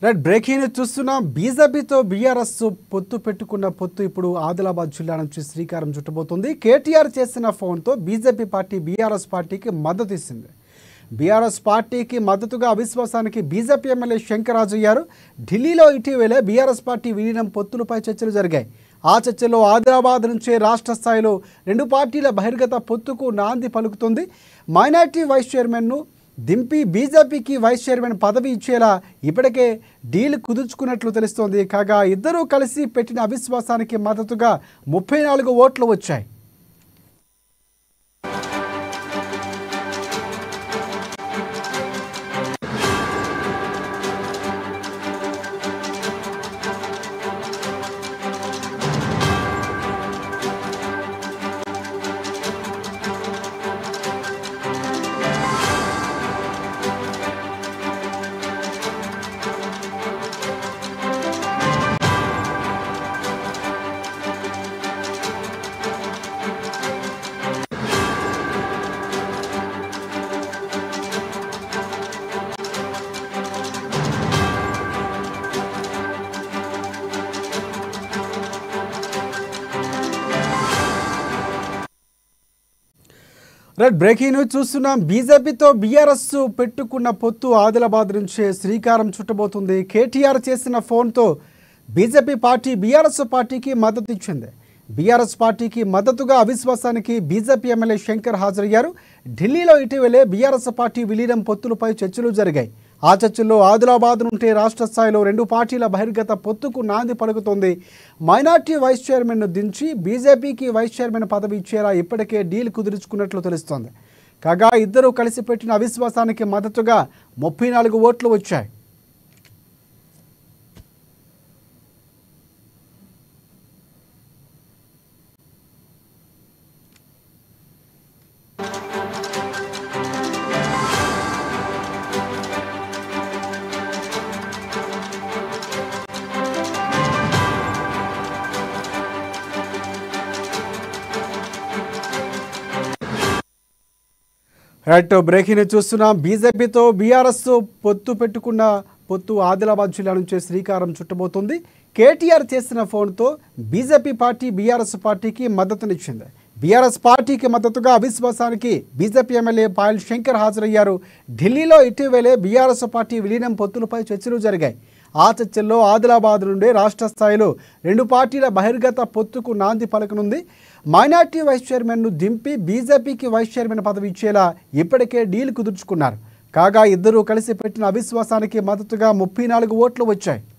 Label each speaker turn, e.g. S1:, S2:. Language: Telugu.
S1: రైట్ బ్రేకింగ్ న్యూస్ చూస్తున్నాం బీజేపీతో బీఆర్ఎస్ పొత్తు పెట్టుకున్న పొత్తు ఇప్పుడు ఆదిలాబాద్ జిల్లా నుంచి శ్రీకారం చుట్టబోతుంది కేటీఆర్ చేసిన ఫోన్తో బీజేపీ పార్టీ బీఆర్ఎస్ పార్టీకి మద్దతు ఇచ్చింది బీఆర్ఎస్ పార్టీకి మద్దతుగా అవిశ్వాసానికి బీజేపీ ఎమ్మెల్యే శంకరాజు అయ్యారు ఢిల్లీలో ఇటీవలే బీఆర్ఎస్ పార్టీ విలీనం పొత్తులపై చర్చలు జరిగాయి ఆ చర్చల్లో ఆదిలాబాద్ నుంచే రాష్ట్ర స్థాయిలో రెండు పార్టీల బహిర్గత పొత్తుకు నాంది పలుకుతుంది మైనార్టీ వైస్ చైర్మన్ను దింపి బీజేపీకి వైస్ చైర్మన్ పదవి ఇచ్చేలా ఇప్పటికే డీల్ కుదుర్చుకున్నట్లు తెలుస్తోంది కాగా ఇద్దరూ కలిసి పెట్టిన అవిశ్వాసానికి మద్దతుగా ముప్పై నాలుగు ఓట్లు వచ్చాయి రైట్ బ్రేకింగ్ న్యూస్ చూస్తున్నాం బీజేపీతో బీఆర్ఎస్ పెట్టుకున్న పొత్తు ఆదిలాబాద్ నుంచే శ్రీకారం చుట్టబోతుంది కేటీఆర్ చేసిన ఫోన్తో బీజేపీ పార్టీ బీఆర్ఎస్ పార్టీకి మద్దతు ఇచ్చింది బీఆర్ఎస్ పార్టీకి మద్దతుగా అవిశ్వాసానికి బీజేపీ ఎమ్మెల్యే శంకర్ హాజరయ్యారు ఢిల్లీలో ఇటీవలే బీఆర్ఎస్ పార్టీ విలీనం పొత్తులపై చర్చలు జరిగాయి ఆ చర్చల్లో ఆదిలాబాద్ నుండి రాష్ట్ర స్థాయిలో రెండు పార్టీల బహిర్గత పొత్తుకు నాంది పలుకుతోంది మైనార్టీ వైస్ చైర్మన్ను దించి బీజేపీకి వైస్ చైర్మన్ పదవి ఇచ్చేలా ఇప్పటికే డీల్ కుదుర్చుకున్నట్లు తెలుస్తోంది కాగా ఇద్దరూ కలిసి పెట్టిన అవిశ్వాసానికి మద్దతుగా ముప్పై నాలుగు ఓట్లు వచ్చాయి రైట్ బ్రేకింగ్ న్యూస్ చూస్తున్నాం బీజేపీతో బీఆర్ఎస్ పొత్తు పెట్టుకున్న పొత్తు ఆదిలాబాద్ జిల్లా నుంచే శ్రీకారం చుట్టబోతుంది కేటీఆర్ చేసిన ఫోన్తో బీజేపీ పార్టీ బీఆర్ఎస్ పార్టీకి మద్దతునిచ్చింది బీఆర్ఎస్ పార్టీకి మద్దతుగా అవిశ్వాసానికి బీజేపీ ఎమ్మెల్యే పాయల్ శంకర్ హాజరయ్యారు ఢిల్లీలో ఇటీవలే బీఆర్ఎస్ పార్టీ విలీనం పొత్తులపై చర్చలు జరిగాయి ఆ చర్చల్లో ఆదిలాబాద్ నుండి రాష్ట్ర స్థాయిలో రెండు పార్టీల బహిర్గత పొత్తుకు నాంది పలకనుంది మైనార్టీ వైస్ చైర్మన్ను దింపి బీజేపీకి వైస్ చైర్మన్ పదవి ఇచ్చేలా ఇప్పటికే డీల్ కుదుర్చుకున్నారు కాగా ఇద్దరూ కలిసి పెట్టిన అవిశ్వాసానికి మద్దతుగా ముప్పై నాలుగు ఓట్లు వచ్చాయి